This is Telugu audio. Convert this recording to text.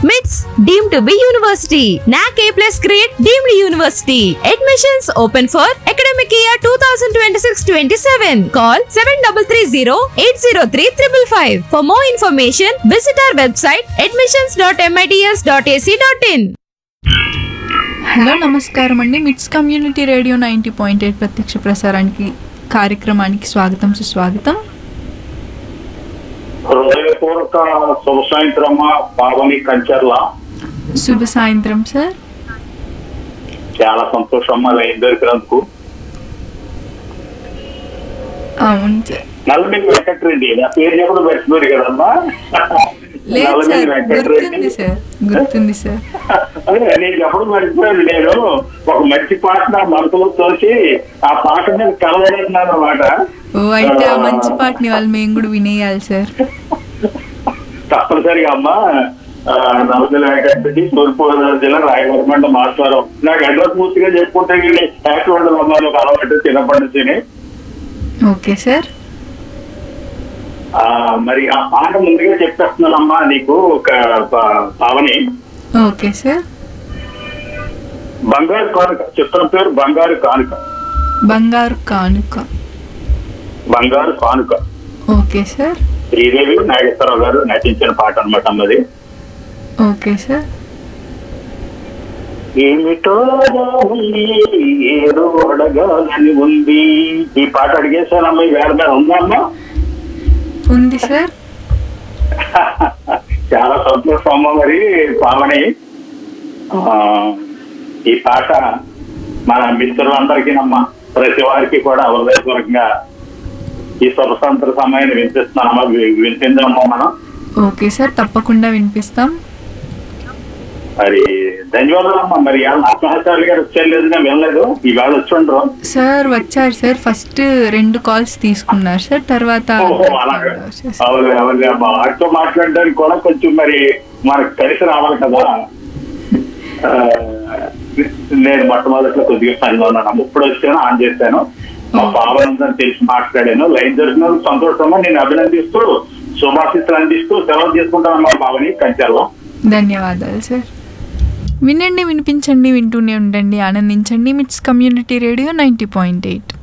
MITS deemed to be university. NAC A plus grade deemed university. Admissions open for academic year 2026-27. Call 7330-803-555. For more information, visit our website admissions.mits.ac.in. Hello నమస్కారం అండి MITS community radio ninety point eight ప్రత్యక్ష ప్రసారానికి కార్యక్రమానికి స్వాగతం సుస్వాగతం హృదయపూర్వక శుభ సాయంత్రం పావని కంచర్ల శుభ సాయంత్రం సార్ చాలా సంతోషం లైన్ దొరికినందుకు అవును సార్ నల్లమిల్లి వెంకటరెడ్డి నా పేరు చెప్పడం మర్చిపోరు కదమ్మా లేదు నల్లమిల్లి సార్ గుర్తుంది సార్ గుర్తుంది సార్ అదే నేను చెప్పడం మర్చిపోయాను నేను ఒక మంచి పాట నా మనసులో తోసి ఆ పాట మీద కలవడుతున్నాను అనమాట ఓ అయితే ఆ మంచి పాటని వాళ్ళు మేము కూడా వినేయాలి సార్ తప్పనిసరిగా అమ్మా ఆ, నల్లమిల్లి వెంకటరెడ్డి తూర్పుగోదావరి జిల్లా రాయవరం మండలం మాస్వారం నాకు అడ్రస్ పూర్తిగా చెప్పుకుంటే హ్యాపీ ఉండదు అమ్మా ఒక అలవాటు చిన్నప్పటి నుంచి ఓకే సార్ ఆ మరి ఆ పాట ముందుగా చెప్పేస్తున్నానమ్మా నీకు ఒక ప- పావని ఓకే సార్ బంగారు కానుక చిత్రం పేరు బంగారు కానుక బంగారు కానుక బంగారు కానుక ఓకే సార్ శ్రీదేవి నాగేశ్వరరావు గారు నటించిన పాట అనమాట అమ్మది ఓకే సార్ ఏమిటో ఉంది ఏదో అడగాలని ఉంది ఈ పాట అడిగేసానమ్మా ఈ వేళ మీద ఉందమ్మా ఉంది సార్ చాలా సంతోషం అమ్మ మరి పావని ఆ, ఈ పాట మన మిత్రులందరికీ నమ్మ ప్రతి వారికి కూడా హృదయపూర్వకంగా ఈ స్వతంత్ర సమయాన్ని వినిపిస్తున్నానమ్మా వి- వినిపిందమ్మా మనం ఓకే సార్ తప్పకుండా వినిపిస్తాం మరి ధన్యవాదాలమ్మా మరి ఆత్మహత్యాలు గారు వచ్చేది నేను వినలేదు ఈవేళ వచ్చి ఉండరు సార్ వచ్చారు సార్ ఫస్ట్ రెండు కాల్స్ తీసుకున్నారు సార్ తర్వాత ఓహో అలాగే అవును అవును అమ్మా వాటితో మాట్లాడడానికి కూడా కొంచెం మరి మనకు కలిసి రావాలి కదా ఆ, నేను మొట్టమొదట్లో కొద్దిగా పనిలో ఉన్నాను ఇప్పుడు వచ్చాను ఆన్ చేశాను మా పావనందని తెలిసి మాట్లాడాను లైన్ దొరికినందుకు సంతోషంగా నేను అభినందిస్తూ శుభాశిస్తులు అందిస్తూ సెలవు తీసుకుంటాను మా పావని కంచెల్లో ధన్యవాదాలు సార్ వినండి వినిపించండి వింటూనే ఉండండి ఆనందించండి MITS community radio ninety point eight